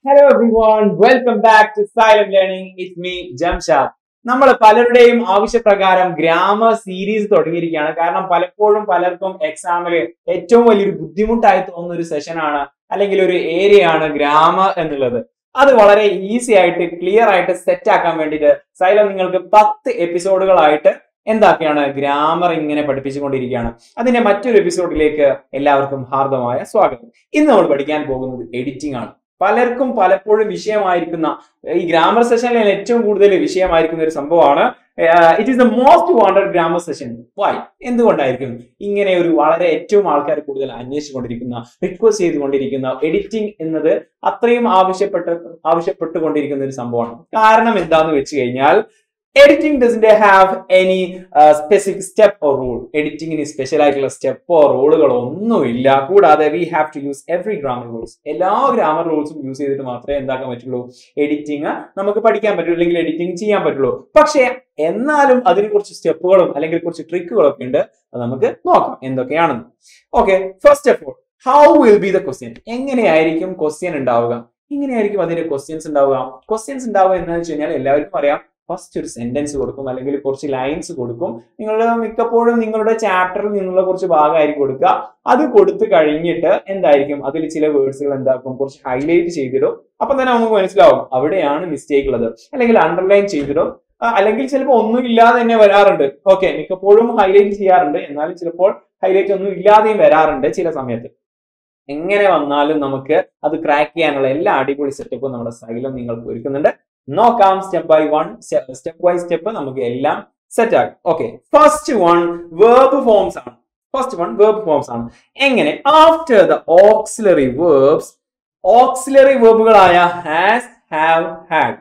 hello everyone welcome back to silent learning it's me Jamshad നമ്മൾ പലരുടെയും ആവശ്യപ്രകാരം ഗ്രാമർ സീരീസ് തുടങ്ങിയിരിക്കുകയാണ് കാരണം പലപ്പോഴും പലർക്കും എക്സാമിൽ ഏറ്റവും വലിയൊരു ബുദ്ധിമുട്ടായി തോന്നുന്ന ഒരു സെഷനാണ് അല്ലെങ്കിൽ ഒരു ഏരിയ ആണ് ഗ്രാമർ എന്നുള്ളത് അത് വളരെ ഈസി ആയിട്ട് ക്ലിയർ ആയിട്ട് സെറ്റ് ആക്കാൻ വേണ്ടിയിട്ട് സൈലം നിങ്ങൾക്ക് പത്ത് എപ്പിസോഡുകളായിട്ട് എന്താക്കുകയാണ് ഗ്രാമർ ഇങ്ങനെ പഠിപ്പിച്ചുകൊണ്ടിരിക്കുകയാണ് അതിന്റെ മറ്റൊരു എപ്പിസോഡിലേക്ക് എല്ലാവർക്കും ഹാർദമായ സ്വാഗതം ഇന്ന് നമ്മൾ പഠിക്കാൻ പോകുന്നത് എഡിറ്റിംഗ് ആണ് പലർക്കും പലപ്പോഴും വിഷയമായിരിക്കുന്ന ഈ ഗ്രാമർ സെഷനിൽ ഏറ്റവും കൂടുതൽ വിഷയമായിരിക്കുന്ന ഒരു സംഭവമാണ് it is the most wanted grammar session why എന്തുകൊണ്ടായിരിക്കും ഇങ്ങനെ ഒരു വളരെ ഏറ്റവും ആൾക്കാർ കൂടുതൽ അന്വേഷിച്ചുകൊണ്ടിരിക്കുന്ന റിക്വസ്റ്റ് ചെയ്തുകൊണ്ടിരിക്കുന്ന എഡിറ്റിംഗ് എന്നത് അത്രയും ആവശ്യപ്പെട്ട് ആവശ്യപ്പെട്ടുകൊണ്ടിരിക്കുന്ന ഒരു സംഭവമാണ് കാരണം എന്താന്ന് വെച്ച് കഴിഞ്ഞാൽ editing doesn't have any specific step or rule എഡിറ്റിംഗിന് സ്പെഷ്യൽ ആയിട്ടുള്ള സ്റ്റെപ്പോ റൂളുകളോ ഒന്നുമില്ല കൂടാതെ we have to use every grammar rules എല്ലാ ഗ്രാമർ റൂൾസും യൂസ് ചെയ്തിട്ട് മാത്രമേ എന്താക്കാൻ പറ്റുള്ളൂ എഡിറ്റിംഗ് നമുക്ക് പഠിക്കാൻ പറ്റുള്ളൂ അല്ലെങ്കിൽ എഡിറ്റിംഗ് ചെയ്യാൻ പറ്റുള്ളൂ പക്ഷേ എന്നാലും അതിന് കുറച്ച് സ്റ്റെപ്പുകളും അല്ലെങ്കിൽ കുറച്ച് ട്രിക്കുകളൊക്കെ ഉണ്ട് അത് നമുക്ക് നോക്കാം എന്തൊക്കെയാണെന്ന് okay first of all how will be the question എങ്ങനെയായിരിക്കും ക്വസ്റ്റ്യൻ ഉണ്ടാവുക എങ്ങനെയായിരിക്കും അതിന്റെ ക്വസ്റ്റ്യൻസ് ഉണ്ടാവുക ക്വസ്റ്റ്യൻസ് ഉണ്ടാവുക എന്താണെന്ന് വെച്ച് കഴിഞ്ഞാൽ എല്ലാവർക്കും അറിയാം ഫസ്റ്റ് ഒരു സെന്റൻസ് കൊടുക്കും അല്ലെങ്കിൽ കുറച്ച് ലൈൻസ് കൊടുക്കും നിങ്ങളുടെ മിക്കപ്പോഴും നിങ്ങളുടെ ചാപ്റ്ററിൽ നിന്നുള്ള കുറച്ച് ഭാഗമായിരിക്കും കൊടുക്കുക അത് കൊടുത്തു കഴിഞ്ഞിട്ട് എന്തായിരിക്കും അതിൽ ചില വേർഡ്സുകൾ എന്താക്കും കുറച്ച് ഹൈലൈറ്റ് ചെയ്തിടും അപ്പൊ തന്നെ നമുക്ക് മനസ്സിലാവും അവിടെയാണ് മിസ്റ്റേക്ക് ഉള്ളത് അല്ലെങ്കിൽ അണ്ടർലൈൻ ചെയ്തിടും അല്ലെങ്കിൽ ചിലപ്പോൾ ഒന്നും ഇല്ലാതെ തന്നെ വരാറുണ്ട് ഓക്കെ മിക്കപ്പോഴും ഹൈലൈറ്റ് ചെയ്യാറുണ്ട് എന്നാലും ചിലപ്പോൾ ഹൈലൈറ്റ് ഒന്നും ഇല്ലാതെയും വരാറുണ്ട് ചില സമയത്ത് എങ്ങനെ വന്നാലും നമുക്ക് അത് ക്രാക്ക് ചെയ്യാനുള്ള എല്ലാ അടിപൊളി സെറ്റപ്പും നമ്മുടെ സൈലം നിങ്ങൾക്ക് ഒരുക്കുന്നുണ്ട് നോക്കാം step by one step by step നമുക്ക് എല്ലാം സെറ്റ് ആകും okay first one verb forms ആണ് ഫസ്റ്റ് വൺ വേർബ് ഫോംസ് ആണ് എങ്ങനെ after the auxiliary verbs auxiliary വേർബുകളായ ഹാസ് ഹാവ് ഹാഡ്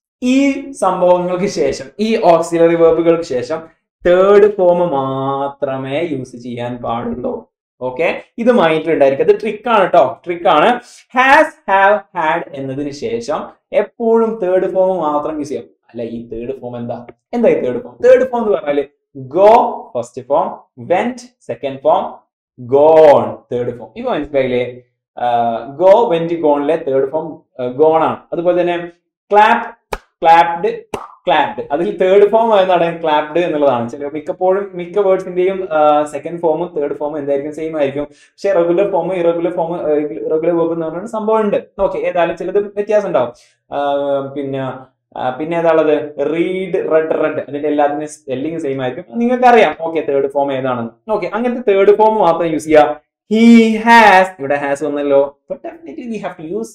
ഈ സംഭവങ്ങൾക്ക് ശേഷം ഈ ഓക്സിലറി വേർബുകൾക്ക് ശേഷം തേർഡ് ഫോം മാത്രമേ യൂസ് ചെയ്യാൻ പാടുള്ളൂ ഓക്കെ ഇത് മൈൻഡിൽ ഉണ്ടായിരിക്കും അത് ട്രിക്കാണ് കേട്ടോ ട്രിക്കാണ് ഹാസ് ഹാവ് ഹാഡ് എന്നതിന് ശേഷം എപ്പോഴും തേർഡ് ഫോം മാത്രം യൂസ് ചെയ്യാം അല്ല ഈ തേർഡ് ഫോം എന്താ എന്താ ഈ തേർഡ് ഫോം തേർഡ് ഫോം എന്ന് പറഞ്ഞാല് go first form went second form gone third form ഇപ്പൊ മനസ്സിലായില്ലേ ഗോ വെന്റ് ഗോണിലെ തേർഡ് ഫോം ഗോൺ ആണ് അതുപോലെ തന്നെ ക്ലാപ്പ് ക്ലാപ്ഡ് ക്ലാപ്ഡ് അതിൽ തേർഡ് ഫോം എന്താണ് ക്ലാപ്ഡ് എന്നുള്ളതാണ് ചില മിക്കപ്പോഴും മിക്ക വേർഡ്സിന്റെയും സെക്കൻഡ് ഫോമും തേർഡ് ഫോമും എന്തായിരിക്കും സെയിം ആയിരിക്കും പക്ഷെ റെഗുലർ ഫോമും ഇറഗുലർ ഫോം റെഗുലർ വേർബ് എന്ന് പറയുന്ന സംഭവം ഉണ്ട് ഓക്കെ ഏതായാലും ചിലത് വ്യത്യാസം ഉണ്ടാവും പിന്നെ പിന്നെ ഏതാണുള്ളത് റീഡ് റെഡ് റെഡ് അതിന്റെ എല്ലാത്തിനും സ്പെല്ലിംഗ് സെയിം ആയിരിക്കും നിങ്ങൾക്ക് അറിയാം ഓക്കെ തേർഡ് ഫോം ഏതാണെന്ന് ഓക്കെ അങ്ങനത്തെ തേർഡ് ഫോം മാത്രം യൂസ് ചെയ്യുക ഹി ഹാസ് ഇവിടെ ഹാസ് വന്നല്ലോ definitely we have to use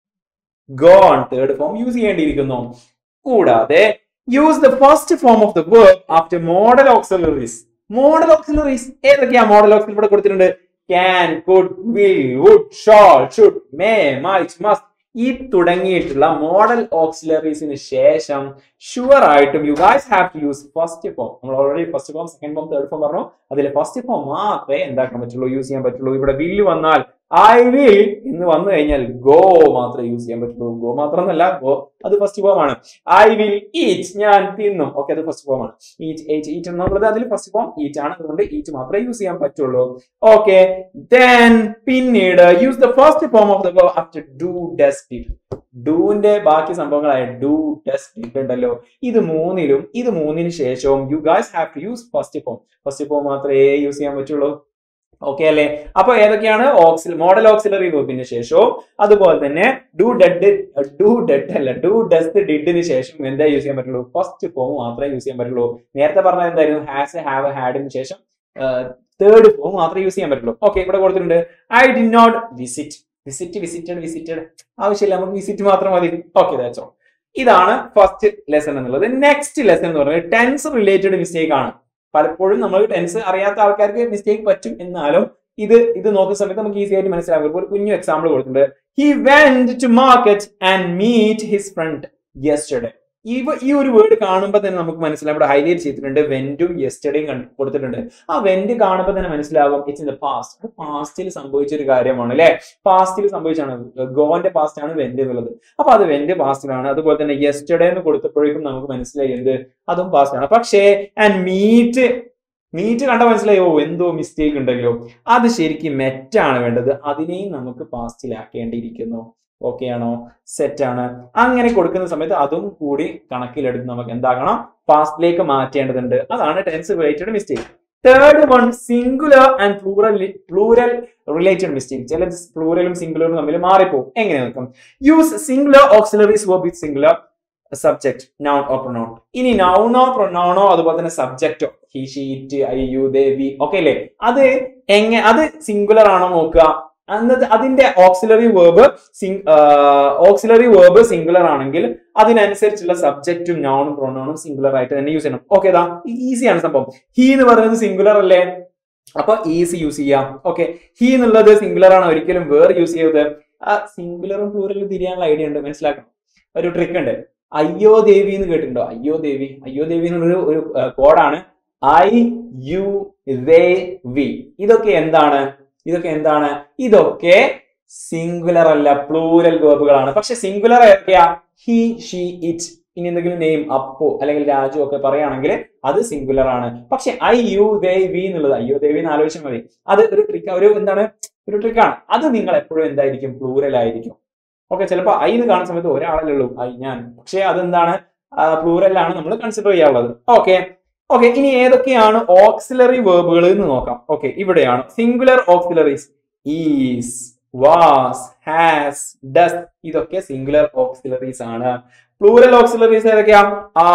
gone third form use ചെയ്യേണ്ടിയിരിക്കുന്നു കൂടാതെ use the first form of the verb after modal auxiliaries modal auxiliaries ഏതൊക്കെയാ modal auxiliary ഇവിടെ കൊടുത്തിട്ടുണ്ട് can could will would shall should may might must ഈ തുടങ്ങിയിട്ടുള്ള modal ഓക്സിലറീസിന് ശേഷം sure ആയിട്ടും you guys have to use first form നമ്മൾ already first form second form third form പറഞ്ഞു അതിലെ ഫസ്റ്റ് ഫോം മാത്രമേ എന്താക്കാൻ പറ്റുള്ളൂ യൂസ് ചെയ്യാൻ പറ്റുള്ളൂ ഇവിടെ വില്ല് വന്നാൽ ഐ വിൽ എന്ന് വന്നു കഴിഞ്ഞാൽ ഗോ മാത്രമേ യൂസ് ചെയ്യാൻ പറ്റുള്ളൂ ഗോ മാത്രമല്ല ഗോ അത് ഫസ്റ്റ് ഫോം ആണ് ഐ വിൽ ഈറ്റ് ഞാൻ തിന്നും ഓക്കെ അത് ഫസ്റ്റ് ഫോം ആണ് ഈറ്റ് ഏറ്റ് ഈറ്റ് എന്നുള്ളത് അതിൽ ഫസ്റ്റ് ഫോം ഈറ്റ് ആണ് അതുകൊണ്ട് ഈറ്റ് മാത്രമേ യൂസ് ചെയ്യാൻ പറ്റുള്ളൂ ഓക്കെ ദെൻ പിന്നീട് use the first form of the verb after do does did ഡൂന്റെ ബാക്കി സംഭവങ്ങളായ ഡു ഡസ് ഡിഡ് ഉണ്ടല്ലോ ഇത് മൂന്നിലും ഇത് മൂന്നിന് ശേഷവും you guys have to use first form first form മാത്രമേ യൂസ് ചെയ്യാൻ പറ്റുള്ളൂ ഓക്കെ അല്ലേ അപ്പൊ ഏതൊക്കെയാണ് ഓക്സിൽ മോഡൽ ഓക്സിലറി വേർബിന് ശേഷവും അതുപോലെ തന്നെ ഡു ഡെഡ് ഡു ഡെഡ് അല്ല ഡു ഡസ്റ്റ് ഡിഡിന് ശേഷം എന്താ യൂസ് ചെയ്യാൻ പറ്റുള്ളൂ ഫസ്റ്റ് ഫോം മാത്രമേ യൂസ് ചെയ്യാൻ പറ്റുള്ളൂ നേരത്തെ പറഞ്ഞത് എന്തായിരുന്നു ഹാസ് ഹാവ് ഹാഡിന് ശേഷം തേർഡ് ഫോം മാത്രമേ യൂസ് ചെയ്യാൻ പറ്റുള്ളൂ ഓക്കെ ഇവിടെ കൊടുത്തിട്ടുണ്ട് I did not visit visit visited visited ആവശ്യമില്ല നമുക്ക് വിസിറ്റ് മാത്രം മതി ഓക്കെ ദാറ്റ്സ് ഓൾ ഇതാണ് ഫസ്റ്റ് ലെസൺ എന്നുള്ളത് നെക്സ്റ്റ് ലെസൺ എന്ന് പറയുന്നത് ടെൻസ് റിലേറ്റഡ് മിസ്റ്റേക്ക് ആണ് പലപ്പോഴും നമ്മൾ ടെൻസ് അറിയാത്ത ആൾക്കാർക്ക് മിസ്റ്റേക്ക് പറ്റും എന്നാലും ഇത് ഇത് നോക്കുന്ന സമയത്ത് നമുക്ക് ഈസി ആയിട്ട് മനസ്സിലാകും ഒരു കുഞ്ഞു എക്സാമ്പിൾ കൊടുത്തിട്ടുണ്ട് he went to market and meet his friend yesterday ഈ ഈ ഒരു വേർഡ് കാണുമ്പോൾ തന്നെ നമുക്ക് മനസ്സിലാവും ഇവിടെ ഹൈലൈറ്റ് ചെയ്തിട്ടുണ്ട് വെന്റും യെസ്റ്റർഡേയും കൊടുത്തിട്ടുണ്ട് ആ വെന്റ് കാണുമ്പോൾ തന്നെ മനസ്സിലാകും ഇറ്റ്സ് ഇൻ ദ പാസ്റ്റ് അത് പാസ്റ്റിൽ സംഭവിച്ച ഒരു കാര്യമാണ് അല്ലെ പാസ്റ്റിൽ സംഭവിച്ചാണ് ഗോന്റെ പാസ്റ്റ് ആണ് വെന്റ് എന്നുള്ളത് അപ്പൊ അത് വെന്റ് പാസ്റ്റിലാണ് അതുപോലെ തന്നെ യെസ്റ്റർഡേ എന്ന് കൊടുത്തപ്പോഴേക്കും നമുക്ക് മനസ്സിലായി എന്ത് അതും പാസ്റ്റ് ആണ് പക്ഷേ ആൻഡ് മീറ്റ് മീറ്റ് കണ്ട മനസ്സിലായോ എന്തോ മിസ്റ്റേക്ക് ഉണ്ടല്ലോ അത് ശരിക്കും മെറ്റാണ് വേണ്ടത് അതിനെയും നമുക്ക് പാസ്റ്റിലാക്കേണ്ടിയിരിക്കുന്നു ഓക്കെ ആണോ സെറ്റ് ആണ് അങ്ങനെ കൊടുക്കുന്ന സമയത്ത് അതും കൂടി കണക്കിലെടുത്ത് നമുക്ക് എന്താകണം പാസ്റ്റിലേക്ക് മാറ്റേണ്ടതുണ്ട് അതാണ് tense related mistake third one singular and plural plural related mistake ചില പ്ലൂറലും സിംഗുലറും തമ്മിൽ മാറിപ്പോകും എങ്ങനെ നോക്കാം use singular auxiliaries verb with singular subject noun or pronoun ഇനി നൗണോ പ്രൊനൗണോ അതുപോലെ തന്നെ സബ്ജക്റ്റോ he she it I you they we okay അല്ലേ അത് എങ്ങനെ അത് സിംഗുലർ ആണോ നോക്കുക അന്നത് അതിന്റെ auxiliary verb auxiliary verb singular ആണെങ്കിൽ അതിനനുസരിച്ചുള്ള സബ്ജക്റ്റും നൗണും പ്രൊനൗണും സിംഗുലർ ആയിട്ട് തന്നെ യൂസ് ചെയ്യണം ഓക്കെ ഇതാ ഈസിയാണ് സംഭവം ഹി എന്ന് പറയുന്നത് സിംഗുലർ അല്ലേ അപ്പൊ ഈസി യൂസ് ചെയ്യാം ഓക്കെ ഹി എന്നുള്ളത് സിംഗുലർ ആണ് ഒരിക്കലും വേറെ യൂസ് ചെയ്തത് ആ സിംഗുലറും പ്ലൂറലും തിരിയാനുള്ള ഐഡിയ ഉണ്ട് മനസ്സിലാക്കണം ഒരു ട്രിക്ക് ഉണ്ട് അയ്യോ ദേവി എന്ന് കേട്ടിട്ടുണ്ടോ അയ്യോ ദേവി അയ്യോ ദേവി എന്നുള്ളൊരു ഒരു കോഡാണ് ഐ യു ദേ വി ഇതൊക്കെ എന്താണ് ഇതൊക്കെ എന്താണ് ഇതൊക്കെ സിംഗുലർ അല്ല പ്ലൂരൽ വേർബുകളാണ് പക്ഷെ സിംഗുലർ ഏതൊക്കെയാ ഹി ഷീ ഇറ്റ് ഇനി എന്തെങ്കിലും നെയിം അപ്പോ അല്ലെങ്കിൽ രാജു ഒക്കെ പറയുകയാണെങ്കിൽ അത് സിംഗുലർ ആണ് പക്ഷെ ഐ യു ദേ വി എന്നുള്ളത് അയ്യോ ദേവി എന്ന് ആലോചിച്ചാൽ മതി അത് ഒരു ട്രിക്ക് ഒരു എന്താണ് ഒരു ട്രിക്കാണ് അത് നിങ്ങൾ എപ്പോഴും എന്തായിരിക്കും പ്ലൂരൽ ആയിരിക്കും ഓക്കെ ചിലപ്പോൾ ഐ എന്ന് കാണുന്ന സമയത്ത് ഒരാളല്ലേ ഉള്ളൂ ഐ ഞാൻ പക്ഷെ അതെന്താണ് പ്ലൂറലാണ് നമ്മൾ കൺസിഡർ ചെയ്യാനുള്ളത് ഓക്കെ ഓക്കെ ഇനി ഏതൊക്കെയാണ് ഓക്സിലറി വേർബുകൾ എന്ന് നോക്കാം ഓക്കെ ഇവിടെയാണ് singular auxiliaries is was has does ഇതൊക്കെ സിംഗുലർ ഓക്സിലറീസ് ആണ് പ്ലൂറൽ ഓക്സിലറീസ് ഏതൊക്കെയാ ആ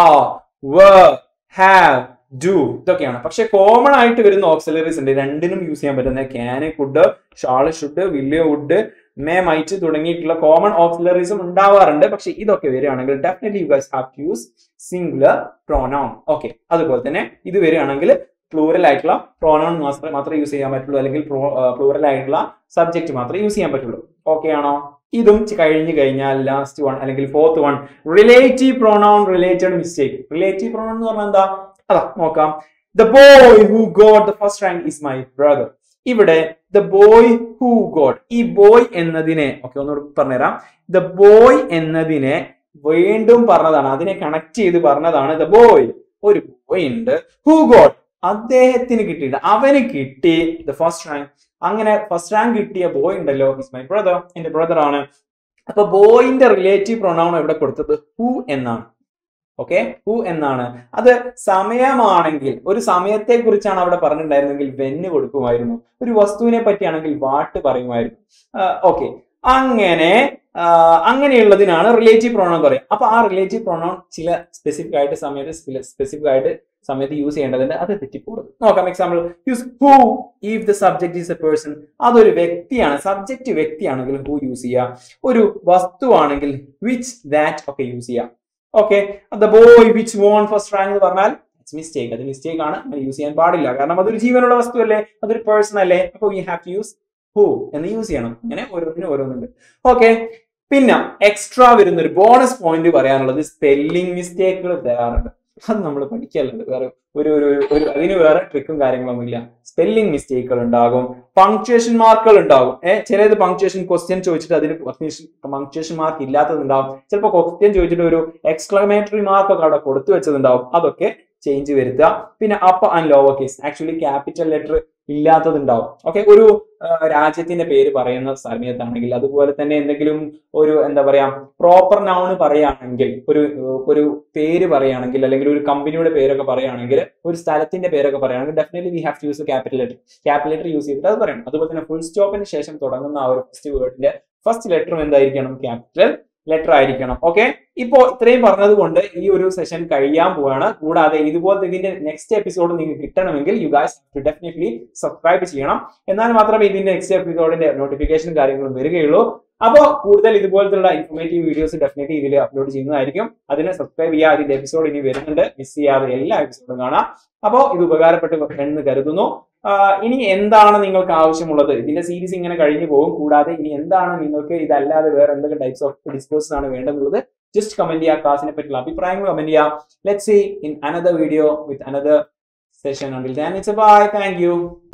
വർ ഹാവ് ഡു ഇതൊക്കെയാണ് പക്ഷെ കോമൺ ആയിട്ട് വരുന്ന ഓക്സിലറീസ് ഉണ്ട് രണ്ടിനും യൂസ് ചെയ്യാൻ പറ്റുന്ന ക്യാന് കുഡ് ഷാള് ഷുഡ് വില്ലിയോ വുഡ് മേ മൈറ്റ് തുടങ്ങിയിട്ടുള്ള കോമൺ ഓക്സിലറീസും ഉണ്ടാവാറുണ്ട് പക്ഷെ ഇതൊക്കെ വരികയാണെങ്കിൽ definitely you guys have to use singular pronoun okay അതുപോലെ തന്നെ ഇത് വരികയാണെങ്കിൽ പ്ലൂറൽ ആയിട്ടുള്ള പ്രോനൗൺ മാത്രമേ മാത്രമേ യൂസ് ചെയ്യാൻ പറ്റുള്ളൂ അല്ലെങ്കിൽ പ്ലൂറൽ ആയിട്ടുള്ള സബ്ജക്ട് മാത്രമേ യൂസ് ചെയ്യാൻ പറ്റുള്ളൂ ഓക്കെ ആണോ ഇതും കഴിഞ്ഞു കഴിഞ്ഞാൽ ലാസ്റ്റ് വൺ അല്ലെങ്കിൽ fourth one relative pronoun related mistake relative pronoun എന്ന് പറഞ്ഞാൽ എന്താ അതാ നോക്കാം the boy who got the first rank is my brother ഇവിടെ ദ ബോയ് ഹൂ ഗോഡ് ഈ ബോയ് എന്നതിനെ ഓക്കെ ഒന്നുകൂടി പറഞ്ഞുതരാം ദ ബോയ് എന്നതിനെ വീണ്ടും പറഞ്ഞതാണ് അതിനെ കണക്ട് ചെയ്ത് പറഞ്ഞതാണ് ദ ബോയ് ഒരു ബോയ് ഉണ്ട് ഹൂ ഗോഡ് അദ്ദേഹത്തിന് കിട്ടിയിട്ട് അവന് കിട്ടി ദ ഫസ്റ്റ് റാങ്ക് അങ്ങനെ ഫസ്റ്റ് റാങ്ക് കിട്ടിയ ബോയ് ഉണ്ടല്ലോ ഇസ് മൈ ബ്രദർ എന്റെ ബ്രദർ ആണ് അപ്പൊ ബോയിന്റെ റിലേറ്റീവ് പ്രൊണൗൺ എവിടെ കൊടുത്തത് ഹൂ എന്നാണ് ഓക്കെ ഹു എന്നാണ് അത് സമയമാണെങ്കിൽ ഒരു സമയത്തെ കുറിച്ചാണ് അവിടെ പറഞ്ഞിട്ടുണ്ടായിരുന്നെങ്കിൽ വെന്ന് കൊടുക്കുമായിരുന്നു ഒരു വസ്തുവിനെ പറ്റിയാണെങ്കിൽ വാട്ട് പറയുമായിരുന്നു ഓക്കെ അങ്ങനെ അങ്ങനെയുള്ളതിനാണ് റിലേറ്റീവ് പ്രൊണൗൺ പറയുക അപ്പൊ ആ റിലേറ്റീവ് പ്രൊണൗൺ ചില സ്പെസിഫിക് ആയിട്ട് സമയത്ത് സ്പെസിഫിക് ആയിട്ട് സമയത്ത് യൂസ് ചെയ്യേണ്ടതുണ്ട് അത് തെറ്റിപ്പോകും നോക്കാം example use who if the subject is a person അതൊരു വ്യക്തിയാണ് സബ്ജക്ട് വ്യക്തിയാണെങ്കിൽ ഹൂ യൂസ് ചെയ്യുക ഒരു വസ്തുവാണെങ്കിൽ വിച്ച് ദാറ്റ് ഒക്കെ യൂസ് ചെയ്യാം okay the boy which won first rank എന്ന് പറഞ്ഞാൽ ഇറ്റ്സ് മിസ്റ്റേക്ക് അത് മിസ്റ്റേക്ക് ആണ് അങ്ങനെ യൂസ് ചെയ്യാൻ പാടില്ല കാരണം അതൊരു ജീവനുള്ള വസ്തു അല്ലേ അതൊരു പേഴ്സൺ അല്ലേ അപ്പൊ we have to use who എന്ന് യൂസ് ചെയ്യണം അങ്ങനെ ഓരോന്നിനും ഓരോന്നുണ്ട് ഓക്കെ പിന്നെ എക്സ്ട്രാ വരുന്ന ഒരു ബോണസ് പോയിന്റ് പറയാനുള്ളത് സ്പെല്ലിംഗ് മിസ്റ്റേക്കുകൾ തരാറുണ്ട് അത് നമ്മൾ പഠിക്കല്ലത് വേറെ ഒരു ഒരു ഒരു അതിന് വേറെ ട്രിക്കും കാര്യങ്ങളൊന്നും ഇല്ല സ്പെല്ലിംഗ് മിസ്റ്റേക്കുകൾ ഉണ്ടാകും പങ്ക്ച്വേഷൻ മാർക്കുകൾ ഉണ്ടാകും ഏഹ് ചിലത് പങ്ക്ച്വേഷൻ ക്വസ്റ്റ്യൻ ചോദിച്ചിട്ട് അതിന് പങ്ക്ച്വേഷൻ മാർക്ക് ഇല്ലാത്തതുണ്ടാവും ചിലപ്പോൾ ക്വസ്റ്റ്യൻ ചോദിച്ചിട്ട് ഒരു എക്സ്ക്ലമേറ്ററി മാർക്ക് ഒക്കെ അവിടെ കൊടുത്തു വെച്ചതുണ്ടാവും അതൊക്കെ ചേഞ്ച് വരുത്തുക പിന്നെ upper and lower case actually capital letter ഇല്ലാത്തതുണ്ടാവും ഓക്കെ ഒരു രാജ്യത്തിന്റെ പേര് പറയുന്ന സമയത്താണെങ്കിൽ അതുപോലെ തന്നെ എന്തെങ്കിലും ഒരു എന്താ പറയാ പ്രോപ്പർ നൗണ് പറയുകയാണെങ്കിൽ ഒരു ഒരു പേര് പറയുകയാണെങ്കിൽ അല്ലെങ്കിൽ ഒരു കമ്പനിയുടെ പേരൊക്കെ പറയുകയാണെങ്കിൽ ഒരു സ്ഥലത്തിന്റെ പേരൊക്കെ പറയുകയാണെങ്കിൽ definitely we have to use capital letter capital letter use ചെയ്തിട്ട് അത് പറയണം അതുപോലെ തന്നെ ഫുൾ സ്റ്റോപ്പിന് ശേഷം തുടങ്ങുന്ന ആ ഒരു ഫസ്റ്റ് വേർഡിന്റെ ഫസ്റ്റ് ലെറ്ററും എന്തായിരിക്കണം ക്യാപിറ്റൽ ലെറ്റർ ആയിരിക്കണം ഓക്കെ ഇപ്പോ ഇത്രയും പറഞ്ഞത് കൊണ്ട് ഈ ഒരു സെഷൻ കഴിയാൻ പോവാണ് കൂടാതെ ഇതുപോലത്തെ ഇതിന്റെ നെക്സ്റ്റ് എപ്പിസോഡ് നിങ്ങൾക്ക് കിട്ടണമെങ്കിൽ യു ഗാസ് ഡെഫിനറ്റ്ലി സബ്സ്ക്രൈബ് ചെയ്യണം എന്നാൽ മാത്രമേ ഇതിന്റെ നെക്സ്റ്റ് എപ്പിസോഡിന്റെ നോട്ടിഫിക്കേഷൻ കാര്യങ്ങളും വരികയുള്ളൂ അപ്പോൾ കൂടുതൽ ഇതുപോലത്തുള്ള ഇൻഫോർമേറ്റീവ് വീഡിയോസ് ഡെഫിനറ്റ്ലി ഇതിൽ അപ്ലോഡ് ചെയ്യുന്നതായിരിക്കും അതിനെ സബ്സ്ക്രൈബ് ചെയ്യുക അതിന്റെ എപ്പിസോഡ് ഇനി വരുന്നുണ്ട് മിസ് ചെയ്യാതെ എല്ലാ എപ്പിസോഡും കാണാം അപ്പോൾ ഇത് ഉപകാരപ്പെട്ടു എന്ന് കരുതുന്നു ഇനി എന്താണ് നിങ്ങൾക്ക് ആവശ്യമുള്ളത് ഇതിന്റെ സീരീസ് ഇങ്ങനെ കഴിഞ്ഞു പോകും കൂടാതെ ഇനി എന്താണ് നിങ്ങൾക്ക് ഇതല്ലാതെ വേറെ എന്തൊക്കെ ടൈപ്സ് ഓഫ് ഡിസ്കോഴ്സ് ആണ് വേണ്ടതുള്ളത് ജസ്റ്റ് കമന്റ് ചെയ്യുക ക്ലാസിനെ പറ്റിയുള്ള അഭിപ്രായങ്ങൾ കമന്റ് ചെയ്യാം let see in another video with another session until then it's bye thank U